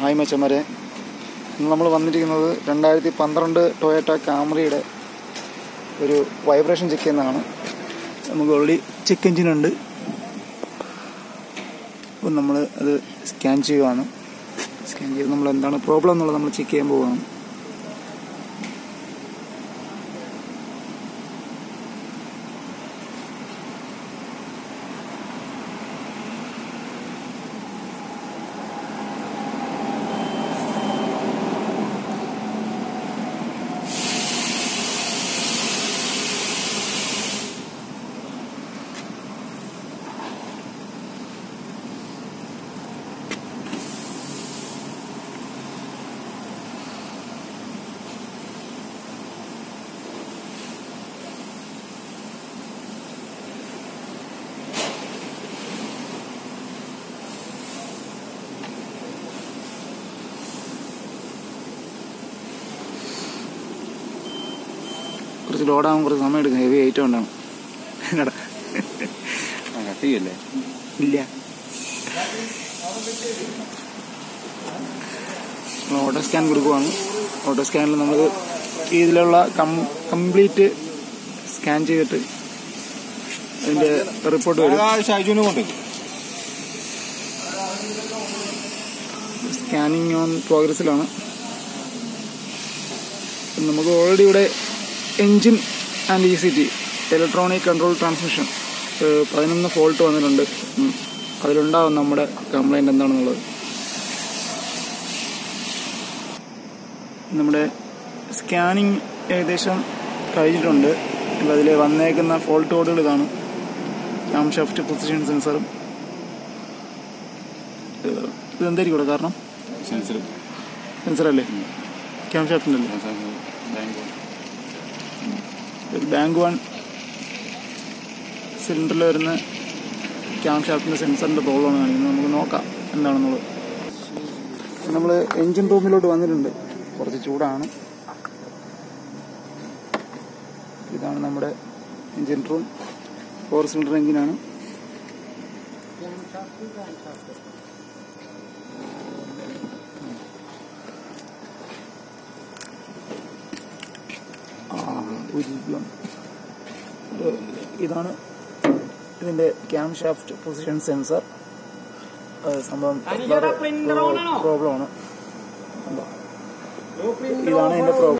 Hi മച്ചന്മാരെ ഇന്ന് നമ്മൾ വന്നിരിക്കുന്നത് രണ്ടായിരത്തി പന്ത്രണ്ട് ടൊയോട്ട കാമറിയുടെ ഒരു വൈബ്രേഷൻ ചെക്ക് ചെയ്യുന്നതാണ് നമുക്ക് ഓൾറെഡി ചെക്ക് എഞ്ചിൻ ഉണ്ട് അപ്പം നമ്മൾ അത് സ്കാൻ ചെയ്യുവാണ് സ്കാൻ ചെയ്ത് നമ്മൾ എന്താണ് പ്രോബ്ലം എന്നുള്ളത് നമ്മൾ ചെക്ക് ചെയ്യാൻ പോവുകയാണ് കുറച്ച് ലോഡാകാൻ കുറച്ച് സമയം എടുക്കും ഹെവി ഐറ്റം ഉണ്ടാവും എന്നടാ കട്ട് ചെയ്യല്ലേ ഇല്ല ഓട്ടോ സ്കാൻ കൊടുക്കുവാണ് ഓട്ടോ സ്കാനിൽ നമ്മൾ ഇതിലുള്ള കം കംപ്ലീറ്റ് സ്കാൻ ചെയ്തിട്ട് അതിന്റെ റിപ്പോർട്ട് വരും ഷാജുവിനെ കൊണ്ട് സ്കാനിങ് ഓൺ പ്രോഗ്രസ്സിലാണ് നമുക്ക് ഓൾറെഡി ഇവിടെ engine and E C T electronic control transmission പതിനൊന്ന് ഫോൾട്ട് വന്നിട്ടുണ്ട് ഉം. അതിലുണ്ടാവും നമ്മുടെ കംപ്ലൈൻറ്റ് എന്താണെന്നുള്ളത് നമ്മുടെ സ്കാനിങ് ഏകദേശം കഴിഞ്ഞിട്ടുണ്ട് ഇപ്പം അതിൽ വന്നേക്കുന്ന ഫോൾട്ട് കോഡുകൾ ഇതാണ് ക്യാം ഷാഫ്റ്റ് പൊസിഷൻ സെൻസറും ഇതെന്തായിരിക്കും ഇവിടെ കാരണം സെൻസർ സെൻസറല്ലേ ക്യാം ഷാഫ്റ്റിൻ്റെ അല്ലേ ഒരു ബാങ്ക് വൺ സിലിണ്ടറിൽ വരുന്ന ക്യാം ഷാഫ്റ്റിൻ്റെ സെൻസറിൻ്റെ പ്രോബ്ലമാണ് കാണിക്കുന്നത് നമുക്ക് നോക്കാം എന്താണെന്നുള്ളത് നമ്മൾ എൻജിൻ റൂമിലോട്ട് വന്നിട്ടുണ്ട് കുറച്ച് ചൂടാണ് ഇതാണ് നമ്മുടെ എൻജിൻ റൂം ഫോർ സിലിണ്ടർ എൻജിനാണ് ആ, ഒരു ഇതാണ്. ഇത് ഇതാണ് ഇതിന്റെ ക്യാം ഷാഫ്റ്റ് പൊസിഷൻ സെൻസർ സംഭവം പ്രോബ്ലം ആണ് ഇതാണ് ഇതിന്റെ പ്രോബ്ലം